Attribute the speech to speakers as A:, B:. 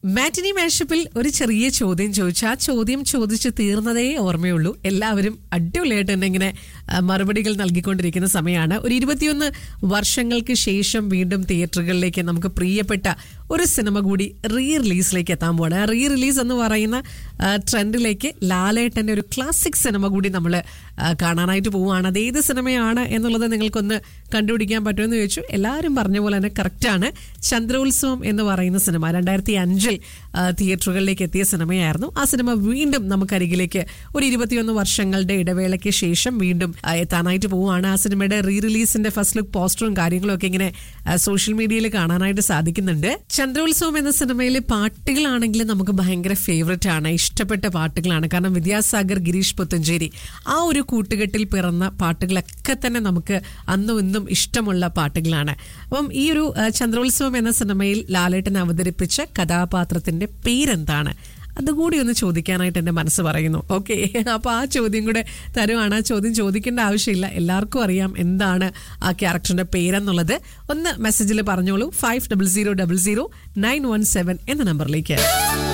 A: മാറ്റിനി മാഷപ്പിൽ ഒരു ചെറിയ ചോദ്യം ചോദിച്ചു ആ ചോദ്യം ചോദിച്ച് തീർന്നതേ ഓർമ്മയുള്ളൂ എല്ലാവരും അടിപൊളിയായിട്ട് തന്നെ ഇങ്ങനെ ആ, മറുപടികൾ നൽകിക്കൊണ്ടിരിക്കുന്ന സമയമാണ് ഒരു ഇരുപത്തിയൊന്ന് വർഷങ്ങൾക്ക് ശേഷം വീണ്ടും തിയേറ്ററുകളിലേക്ക് നമുക്ക് പ്രിയപ്പെട്ട ഒരു സിനിമ കൂടി റീ റിലീസിലേക്ക് എത്താൻ പോവാണ് റീ റിലീസ് എന്ന് പറയുന്ന ആ, ട്രെൻഡിലേക്ക് ലാലേട്ടന്റെ ഒരു ക്ലാസിക് സിനിമ കൂടി നമ്മൾ കാണാനായിട്ട് പോവുകയാണ് അത് ഏത് സിനിമയാണ് എന്നുള്ളത് നിങ്ങൾക്കൊന്ന് കണ്ടുപിടിക്കാൻ പറ്റുമെന്ന് ചോദിച്ചു എല്ലാവരും പറഞ്ഞ പോലെ തന്നെ കറക്റ്റാണ് ചന്ദ്രോത്സവം എന്ന് പറയുന്ന സിനിമ രണ്ടായിരത്തി അഞ്ചിൽ തിയേറ്ററുകളിലേക്ക് എത്തിയ സിനിമയായിരുന്നു ആ സിനിമ വീണ്ടും നമുക്കരികിലേക്ക് ഒരു ഇരുപത്തിയൊന്ന് വർഷങ്ങളുടെ ഇടവേളയ്ക്ക് ശേഷം വീണ്ടും ആ, എത്താനായിട്ട് പോവുകയാണ് ആ സിനിമയുടെ റീ റിലീസിന്റെ ഫസ്റ്റ് ലുക്ക് പോസ്റ്ററും കാര്യങ്ങളും ഒക്കെ ഇങ്ങനെ സോഷ്യൽ മീഡിയയിൽ കാണാനായിട്ട് സാധിക്കുന്നുണ്ട് ചന്ദ്രോത്സവം എന്ന സിനിമയിലെ പാട്ടുകളാണെങ്കിലും നമുക്ക് ഭയങ്കര ഫേവററ്റ് ആണ് ഇഷ്ടപ്പെട്ട പാട്ടുകളാണ് കാരണം വിദ്യാസാഗർ ഗിരീഷ് പുത്തഞ്ചേരി ആ ഒരു കൂട്ടുകെട്ടിൽ പിറന്ന പാട്ടുകളൊക്കെ തന്നെ നമുക്ക് അന്നും ഇന്നും ഇഷ്ടമുള്ള പാട്ടുകളാണ് അപ്പം ഈ ഒരു ആ, ചന്ദ്രോത്സവം എന്ന സിനിമയിൽ ലാലേട്ടൻ അവതരിപ്പിച്ച കഥാപാത്രത്തിന്റെ പേരെന്താണ് അതുകൂടി ഒന്ന് ചോദിക്കാനായിട്ട് എൻ്റെ മനസ്സ് പറയുന്നു ഓക്കെ അപ്പോൾ ആ ചോദ്യം കൂടെ തരുവാണ് ആ ചോദ്യം ചോദിക്കേണ്ട ആവശ്യമില്ല എല്ലാവർക്കും അറിയാം എന്താണ് ആ ക്യാരക്ടറിന്റെ പേരെന്നുള്ളത് ഒന്ന് മെസ്സേജിൽ പറഞ്ഞോളൂ five double zero double zero nine one seven എന്ന നമ്പറിലേക്ക്